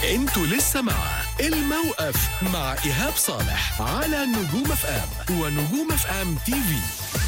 انتوا لسه مع الموقف مع ايهاب صالح على نجوم اف ام ونجوم اف ام تي في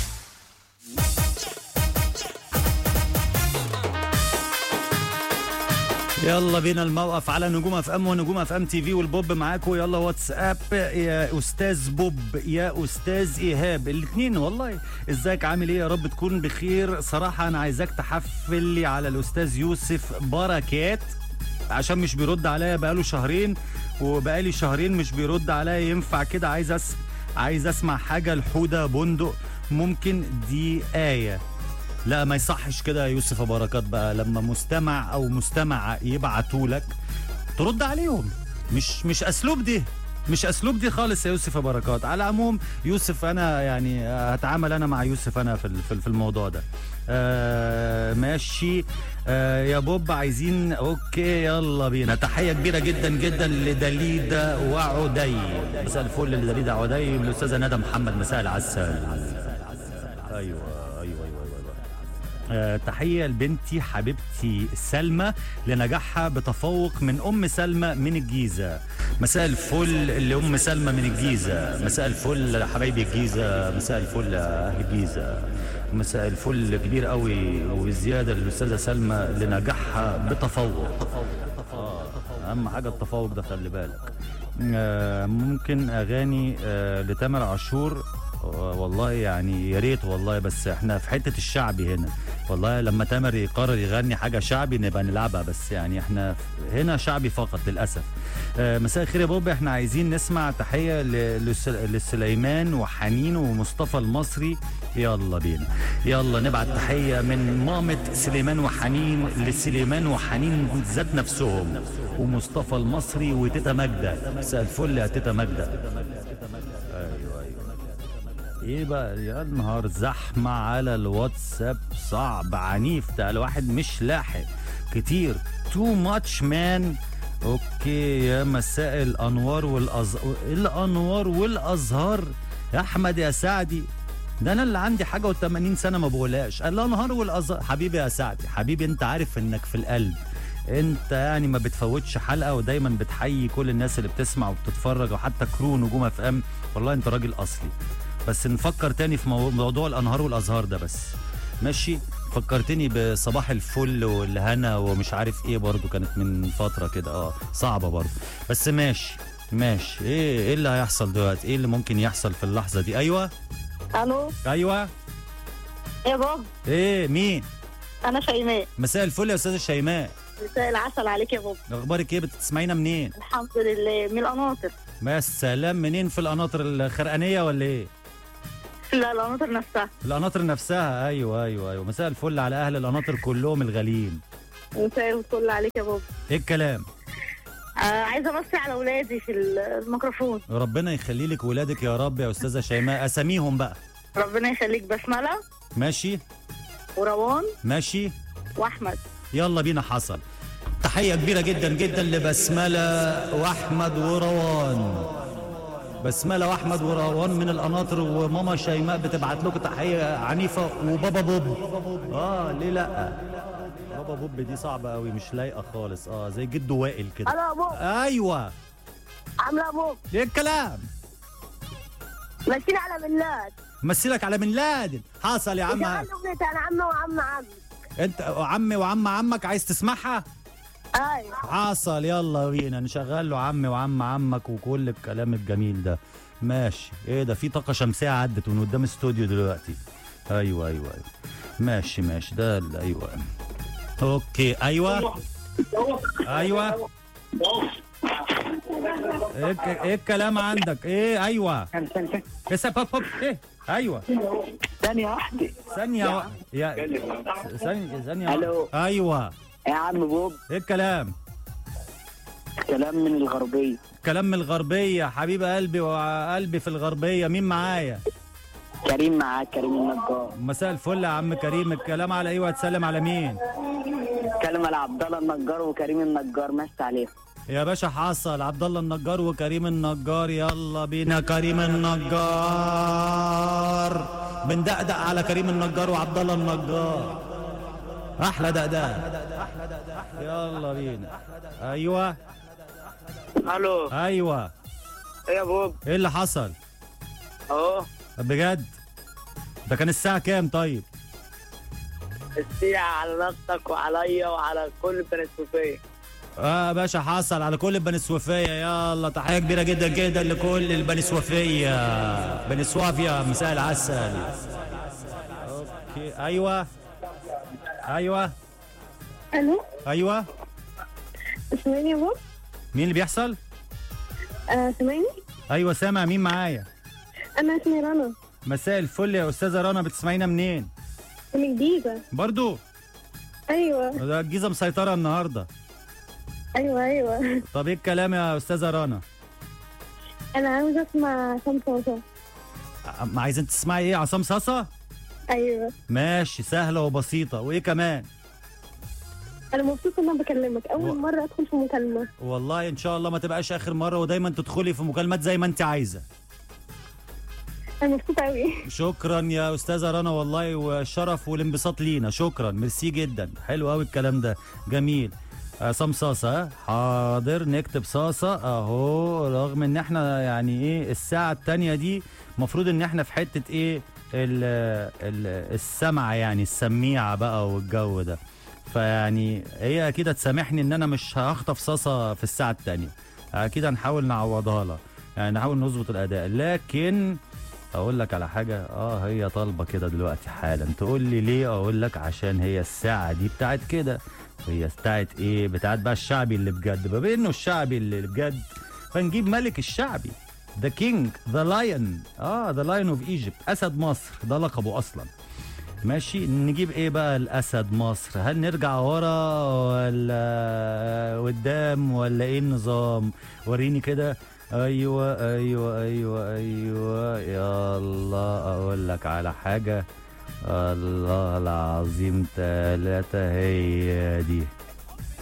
يلا بينا الموقف على نجوم اف ام ونجوم اف ام تي في والبوب معاكم يلا واتساب يا استاذ بوب يا استاذ ايهاب الاثنين والله ازيك عامل ايه يا رب تكون بخير صراحه انا عايزاك تحفل لي على الاستاذ يوسف بركات عشان مش بيرد عليا بقاله شهرين وبقالي شهرين مش بيرد عليا ينفع كده عايز أس... عايز اسمع حاجه لحوده بندق ممكن دي ايه لا ما يصحش كده يا يوسف بركات بقى لما مستمع او مستمع يبعتوا لك ترد عليهم مش مش اسلوب دي مش اسلوب دي خالص يا يوسف بركات على العموم يوسف انا يعني هتعامل انا مع يوسف انا في ال- في ال- في الموضوع ده آه ماشي آه يا بوب عايزين اوكي يلا بينا تحيه كبيره جدا جدا لدليدا وعدي مساء الفل لدليدا وعدي الاستاذه ندى محمد مساء العسل ايوه ايوه ايوه ايوه, أيوة. آه، تحية لبنتي حبيبتي سلمى لنجاحها بتفوق من أم سلمى من الجيزة مساء الفل لأم سلمى من الجيزة مساء الفل حبايبي الجيزة مساء الفل أهل الجيزة مساء الفل كبير قوي وزيادة للأستاذة سلمى لنجاحها بتفوق آه، أهم حاجة التفوق ده خلي بالك آه، ممكن أغاني آه، لتامر عاشور آه، والله يعني يا ريت والله بس احنا في حته الشعبي هنا والله لما تامر يقرر يغني حاجه شعبي نبقى نلعبها بس يعني احنا هنا شعبي فقط للاسف آه، مساء الخير يا بوب احنا عايزين نسمع تحيه ل- لس- لسليمان وحنين ومصطفى المصري يلا بينا يلا نبعت تحيه من مامة سليمان وحنين لسليمان وحنين ذات نفسهم ومصطفى المصري وتيتا ماجده مساء الفل يا تيتا ماجده ايوه ايوه ايه بقى يا نهار زحمه على الواتساب صعب عنيف ده الواحد مش لاحق كتير تو ماتش مان اوكي يا مساء الانوار والازهار الانوار والازهار يا احمد يا سعدي ده انا اللي عندي حاجه و80 سنه ما بقولهاش الانهار والازهار حبيبي يا سعدي حبيبي انت عارف انك في القلب انت يعني ما بتفوتش حلقه ودايما بتحيي كل الناس اللي بتسمع وبتتفرج وحتى كرو نجوم اف ام والله انت راجل اصلي بس نفكر تاني في مو- موضوع الانهار والازهار ده بس ماشي فكرتني بصباح الفل والهنا ومش عارف ايه برضو كانت من فتره كده اه صعبه برضو بس ماشي ماشي ايه ايه اللي هيحصل دلوقتي ايه اللي ممكن يحصل في اللحظه دي ايوه الو ايوه يا بابا ايه مين انا شيماء مساء الفل يا استاذه شيماء مساء العسل عليك يا بابا اخبارك ايه بتسمعينا منين الحمد لله من القناطر ما السلام منين في القناطر الخرقانيه ولا ايه لا القناطر نفسها القناطر نفسها ايوه ايوه ايوه مساء الفل على اهل القناطر كلهم الغاليين مساء الفل عليك يا بابا ايه الكلام آه عايزه امسي على اولادي في الميكروفون ربنا يخلي لك ولادك يا رب يا استاذه شيماء اساميهم بقى ربنا يخليك بسمله ماشي وروان ماشي واحمد يلا بينا حصل تحيه كبيره جدا جدا لبسمله واحمد وروان بسمله واحمد وروان من القناطر وماما شيماء بتبعت لكم تحيه عنيفه وبابا بوب اه ليه لا بابا بوب دي صعبه قوي مش لايقه خالص اه زي جده وائل كده الو يا بابا ايوه عامله يا بابا ايه الكلام ماشيين على ميلاد مثلك على بن لادن حصل يا عم شغل اغنيه انا عم وعم عم انت عمي وعم عمك عايز تسمعها ايوه حصل يلا بينا نشغل له عمي وعم عمك وكل الكلام الجميل ده ماشي ايه ده في طاقه شمسيه عدت من قدام استوديو دلوقتي ايوه ايوه ايوه ماشي ماشي ده ال- ايوه اوكي ايوه ايوه ايه الك- ايه الكلام عندك ايه ايوه ايه سبب هوب ايه ايوه ثانية واحدة ثانيه و... يا ثانيه ثانيه ألو. ايوه يا عم بوب ايه الكلام كلام من الغربية كلام من الغربية حبيب قلبي وقلبي في الغربية مين معايا كريم معاك كريم النجار مساء الفل يا عم كريم الكلام على ايه وهتسلم على مين كلام على عبد الله النجار وكريم النجار مسي عليهم يا باشا حصل عبد الله النجار وكريم النجار يلا بينا كريم النجار بندقدق على كريم النجار وعبد الله النجار احلى دقدقه يلا بينا ايوه الو ايوه ايه يا بوب ايه اللي حصل اهو بجد ده كان الساعه كام طيب السيعة على نفسك وعليا وعلى كل بني سوفية اه يا باشا حصل على كل البني سوفيه يلا تحيه كبيره جدا جدا لكل البني سوفيه بني سوافيا مساء العسل اوكي ايوه ايوه الو ايوه سامعني يا بابا مين اللي بيحصل آه سامعني ايوه سامع مين معايا انا اسمي رنا مساء الفل يا استاذه رنا بتسمعينا منين من الجيزه برضو ايوه ده الجيزه مسيطره النهارده ايوه ايوه طب ايه الكلام يا استاذه رنا انا عاوزه اسمع عصام صوصه ع- عايزين تسمعي ايه عصام صاصه ايوه ماشي سهله وبسيطه وايه كمان انا مبسوطه ان انا بكلمك اول و- مره ادخل في مكالمه والله ان شاء الله ما تبقاش اخر مره ودايما تدخلي في مكالمات زي ما انت عايزه انا مبسوطه قوي شكرا يا استاذه رنا والله والشرف والانبساط لينا شكرا ميرسي جدا حلو قوي الكلام ده جميل عصام صاصة ها؟ حاضر نكتب صاصة اهو رغم ان احنا يعني ايه الساعة التانية دي المفروض ان احنا في حتة ايه ال ال السمع يعني السميعة بقى والجو ده فيعني هي اكيد هتسامحني ان انا مش هخطف صاصة في الساعة التانية اكيد هنحاول نعوضها لها يعني نحاول نظبط الاداء لكن اقول لك على حاجه اه هي طالبه كده دلوقتي حالا تقول لي ليه اقول لك عشان هي الساعه دي بتاعت كده هي بتاعت ايه بتاعت بقى الشعبي اللي بجد بما انه الشعبي اللي بجد فنجيب ملك الشعبي ذا كينج ذا لايون اه ذا لايون اوف ايجيبت اسد مصر ده لقبه اصلا ماشي نجيب ايه بقى الاسد مصر هل نرجع ورا ولا قدام ولا ايه النظام وريني كده ايوه ايوه ايوه ايوه يلا اقول لك على حاجه الله العظيم تلاتة هي دي